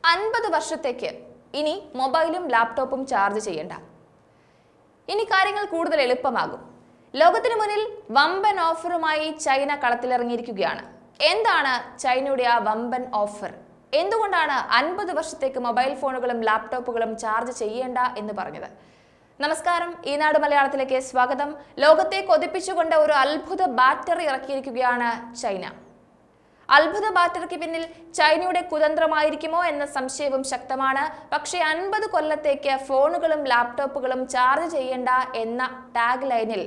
അൻപത് വർഷത്തേക്ക് ഇനി മൊബൈലും ലാപ്ടോപ്പും ചാർജ് ചെയ്യേണ്ട ഇനി കാര്യങ്ങൾ കൂടുതൽ എളുപ്പമാകും ലോകത്തിനു മുന്നിൽ വമ്പൻ ഓഫറുമായി ചൈന കളത്തിലിറങ്ങിയിരിക്കുകയാണ് എന്താണ് ചൈനയുടെ ആ വമ്പൻ ഓഫർ എന്തുകൊണ്ടാണ് അൻപത് വർഷത്തേക്ക് മൊബൈൽ ഫോണുകളും ലാപ്ടോപ്പുകളും ചാർജ് ചെയ്യേണ്ട എന്ന് പറഞ്ഞത് നമസ്കാരം ഈനാട് മലയാളത്തിലേക്ക് സ്വാഗതം ലോകത്തെ കൊതിപ്പിച്ചുകൊണ്ട് ഒരു അത്ഭുത ബാറ്ററി ഇറക്കിയിരിക്കുകയാണ് ചൈന അത്ഭുത ബാറ്ററിക്ക് പിന്നിൽ ചൈനയുടെ കുതന്ത്രമായിരിക്കുമോ എന്ന സംശയവും ശക്തമാണ് പക്ഷേ അൻപത് കൊല്ലത്തേക്ക് ഫോണുകളും ലാപ്ടോപ്പുകളും ചാർജ് ചെയ്യേണ്ട എന്ന ടാഗ് ലൈനിൽ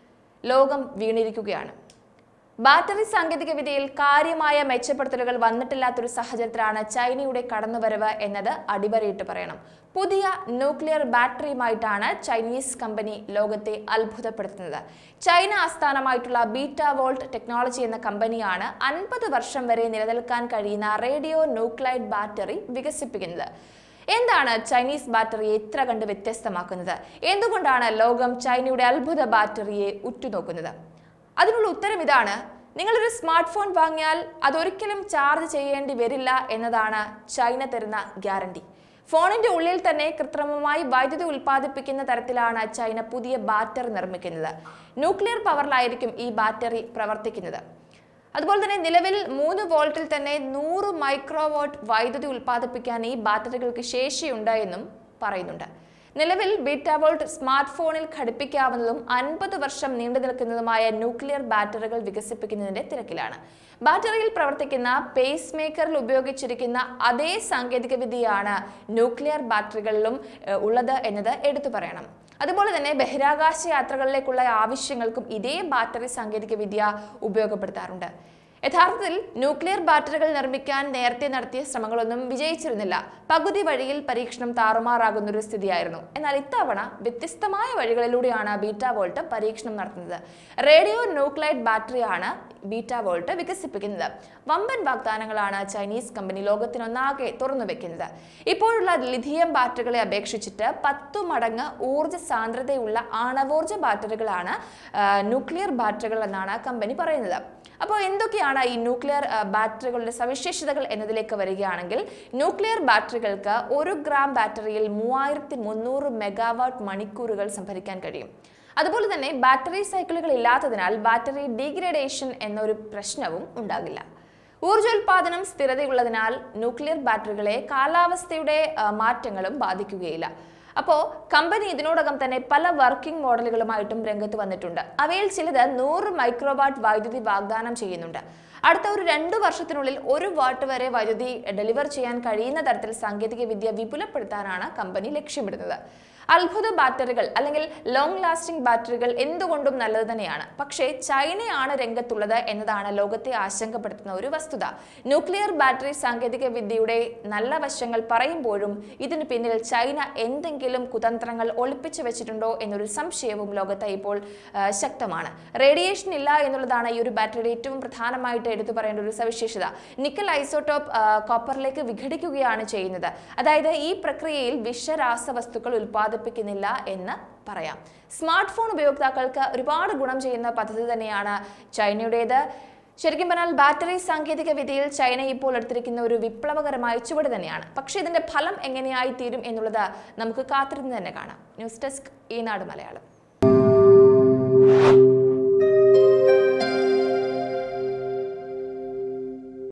ലോകം വീണിരിക്കുകയാണ് ബാറ്ററി സാങ്കേതിക വിദ്യയിൽ കാര്യമായ മെച്ചപ്പെടുത്തലുകൾ വന്നിട്ടില്ലാത്തൊരു സാഹചര്യത്തിലാണ് ചൈനയുടെ കടന്നുവരവ് എന്നത് അടിവരയിട്ട് പറയണം പുതിയ ന്യൂക്ലിയർ ബാറ്ററിയുമായിട്ടാണ് ചൈനീസ് കമ്പനി ലോകത്തെ അത്ഭുതപ്പെടുത്തുന്നത് ചൈന ആസ്ഥാനമായിട്ടുള്ള ബീറ്റ വോൾട്ട് ടെക്നോളജി എന്ന കമ്പനിയാണ് അൻപത് വർഷം വരെ നിലനിൽക്കാൻ കഴിയുന്ന റേഡിയോ ന്യൂക്ലൈഡ് ബാറ്ററി വികസിപ്പിക്കുന്നത് എന്താണ് ചൈനീസ് ബാറ്ററിയെ ഇത്ര കണ്ട് വ്യത്യസ്തമാക്കുന്നത് എന്തുകൊണ്ടാണ് ലോകം ചൈനയുടെ അത്ഭുത ബാറ്ററിയെ ഉറ്റുനോക്കുന്നത് അതിനുള്ള ഉത്തരം ഇതാണ് നിങ്ങളൊരു സ്മാർട്ട് ഫോൺ വാങ്ങിയാൽ അതൊരിക്കലും ചാർജ് ചെയ്യേണ്ടി വരില്ല എന്നതാണ് ചൈന തരുന്ന ഗ്യാരണ്ടി ഫോണിന്റെ ഉള്ളിൽ തന്നെ കൃത്രിമമായി വൈദ്യുതി ഉൽപ്പാദിപ്പിക്കുന്ന തരത്തിലാണ് ചൈന പുതിയ ബാറ്ററി നിർമ്മിക്കുന്നത് ന്യൂക്ലിയർ പവറിലായിരിക്കും ഈ ബാറ്ററി പ്രവർത്തിക്കുന്നത് അതുപോലെ തന്നെ നിലവിൽ മൂന്ന് വോൾട്ടിൽ തന്നെ നൂറ് മൈക്രോവോട്ട് വൈദ്യുതി ഉൽപ്പാദിപ്പിക്കാൻ ഈ ബാറ്ററികൾക്ക് ശേഷിയുണ്ട് എന്നും പറയുന്നുണ്ട് നിലവിൽ ബീറ്റ വോൾട്ട് സ്മാർട്ട് ഫോണിൽ ഘടിപ്പിക്കാവുന്നതും അൻപത് വർഷം നീണ്ടു നിൽക്കുന്നതുമായ ന്യൂക്ലിയർ ബാറ്ററികൾ വികസിപ്പിക്കുന്നതിന്റെ തിരക്കിലാണ് ബാറ്ററിയിൽ പ്രവർത്തിക്കുന്ന പേസ് മേക്കറിൽ ഉപയോഗിച്ചിരിക്കുന്ന അതേ സാങ്കേതിക വിദ്യയാണ് ന്യൂക്ലിയർ ബാറ്ററികളിലും ഏഹ്, ഉള്ളത് എന്നത് എടുത്തു പറയണം അതുപോലെ തന്നെ ബഹിരാകാശ യാത്രകളിലേക്കുള്ള ആവശ്യങ്ങൾക്കും ഇതേ ബാറ്ററി സാങ്കേതിക വിദ്യ ഉപയോഗപ്പെടുത്താറുണ്ട് യഥാർത്ഥത്തിൽ ന്യൂക്ലിയർ ബാറ്ററികൾ നിർമ്മിക്കാൻ നേരത്തെ നടത്തിയ ശ്രമങ്ങളൊന്നും വിജയിച്ചിരുന്നില്ല പകുതി വഴിയിൽ പരീക്ഷണം താറുമാറാകുന്ന ഒരു സ്ഥിതിയായിരുന്നു എന്നാൽ ഇത്തവണ വ്യത്യസ്തമായ വഴികളിലൂടെയാണ് ബീറ്റ വോൾട്ട് പരീക്ഷണം നടത്തുന്നത് റേഡിയോ ന്യൂക്ലൈഡ് ബാറ്ററിയാണ് ബീറ്റ വോൾട്ട് വികസിപ്പിക്കുന്നത് വമ്പൻ വാഗ്ദാനങ്ങളാണ് ചൈനീസ് കമ്പനി ലോകത്തിനൊന്നാകെ തുറന്നു വെക്കുന്നത് ഇപ്പോഴുള്ള ലിഥിയം ബാറ്ററികളെ അപേക്ഷിച്ചിട്ട് പത്തു മടങ്ങ് ഊർജ്ജ സാന്ദ്രതയുള്ള ആണവോർജ്ജ ബാറ്ററികളാണ് ആ, ന്യൂക്ലിയർ ബാറ്ററികൾ എന്നാണ് കമ്പനി പറയുന്നത് അപ്പോൾ എന്തൊക്കെയാണ് ഈ ന്യൂക്ലിയർ ആ, ബാറ്ററികളുടെ സവിശേഷതകൾ എന്നതിലേക്ക് വരികയാണെങ്കിൽ ന്യൂക്ലിയർ ബാറ്ററികൾക്ക് ഒരു ഗ്രാം ബാറ്ററിയിൽ മൂവായിരത്തി മുന്നൂറ് മെഗാവാട്ട് മണിക്കൂറുകൾ സംഭരിക്കാൻ കഴിയും അതുപോലെ തന്നെ ബാറ്ററി സൈക്കിളുകൾ ഇല്ലാത്തതിനാൽ ബാറ്ററി ഡീഗ്രഡേഷൻ എന്നൊരു പ്രശ്നവും ഉണ്ടാകില്ല ഊർജ്ജോൽപാദനം സ്ഥിരതയുള്ളതിനാൽ ന്യൂക്ലിയർ ബാറ്ററികളെ കാലാവസ്ഥയുടെ ആ, മാറ്റങ്ങളും ബാധിക്കുകയില്ല അപ്പോൾ കമ്പനി ഇതിനോടകം തന്നെ പല വർക്കിംഗ് മോഡലുകളുമായിട്ടും രംഗത്ത് വന്നിട്ടുണ്ട് അവയിൽ ചിലത് നൂറ് മൈക്രോവാട്ട് വൈദ്യുതി വാഗ്ദാനം ചെയ്യുന്നുണ്ട് അടുത്ത ഒരു രണ്ടു വർഷത്തിനുള്ളിൽ ഒരു വാട്ട് വരെ വൈദ്യുതി ഡെലിവർ ചെയ്യാൻ കഴിയുന്ന തരത്തിൽ സാങ്കേതിക വിദ്യ വിപുലപ്പെടുത്താനാണ് കമ്പനി ലക്ഷ്യമിടുന്നത് അത്ഭുത ബാറ്ററികൾ അല്ലെങ്കിൽ ലോങ് ലാസ്റ്റിംഗ് ബാറ്ററികൾ എന്തുകൊണ്ടും നല്ലത് തന്നെയാണ് പക്ഷേ ചൈനയാണ് രംഗത്തുള്ളത് എന്നതാണ് ലോകത്തെ ആശങ്കപ്പെടുത്തുന്ന ഒരു വസ്തുത ന്യൂക്ലിയർ ബാറ്ററി സാങ്കേതിക വിദ്യയുടെ നല്ല വശങ്ങൾ പറയുമ്പോഴും ഇതിന് പിന്നിൽ ചൈന എന്തെങ്കിലും കുതന്ത്രങ്ങൾ ഒളിപ്പിച്ചു വെച്ചിട്ടുണ്ടോ എന്നൊരു സംശയവും ലോകത്ത് ഇപ്പോൾ ആ, ശക്തമാണ് റേഡിയേഷൻ ഇല്ല എന്നുള്ളതാണ് ഈ ഒരു ബാറ്ററിയുടെ ഏറ്റവും പ്രധാനമായിട്ട് എടുത്തു പറയേണ്ട ഒരു സവിശേഷത നിക്കൽ ഐസോട്ടോപ്പ് ആ, കോപ്പറിലേക്ക് വിഘടിക്കുകയാണ് ചെയ്യുന്നത് അതായത് ഈ പ്രക്രിയയിൽ വിഷരാസവസ്തുക്കൾ ഉൽപ്പാദിപ്പിക്കുന്നില്ല എന്ന് പറയാം സ്മാർട്ട് ഫോൺ ഉപയോക്താക്കൾക്ക് ഒരുപാട് ഗുണം ചെയ്യുന്ന പദ്ധതി തന്നെയാണ് ചൈനയുടേത് ശരിക്കും പറഞ്ഞാൽ ബാറ്ററി സാങ്കേതിക വിദ്യയിൽ ചൈന ഇപ്പോൾ എടുത്തിരിക്കുന്ന ഒരു വിപ്ലവകരമായ ചുവട് തന്നെയാണ് പക്ഷേ ഇതിന്റെ ഫലം എങ്ങനെയായി തീരും എന്നുള്ളത് നമുക്ക് കാത്തിരുന്ന് തന്നെ കാണാം ന്യൂസ് ഡെസ്ക് ഈനാട് മലയാളം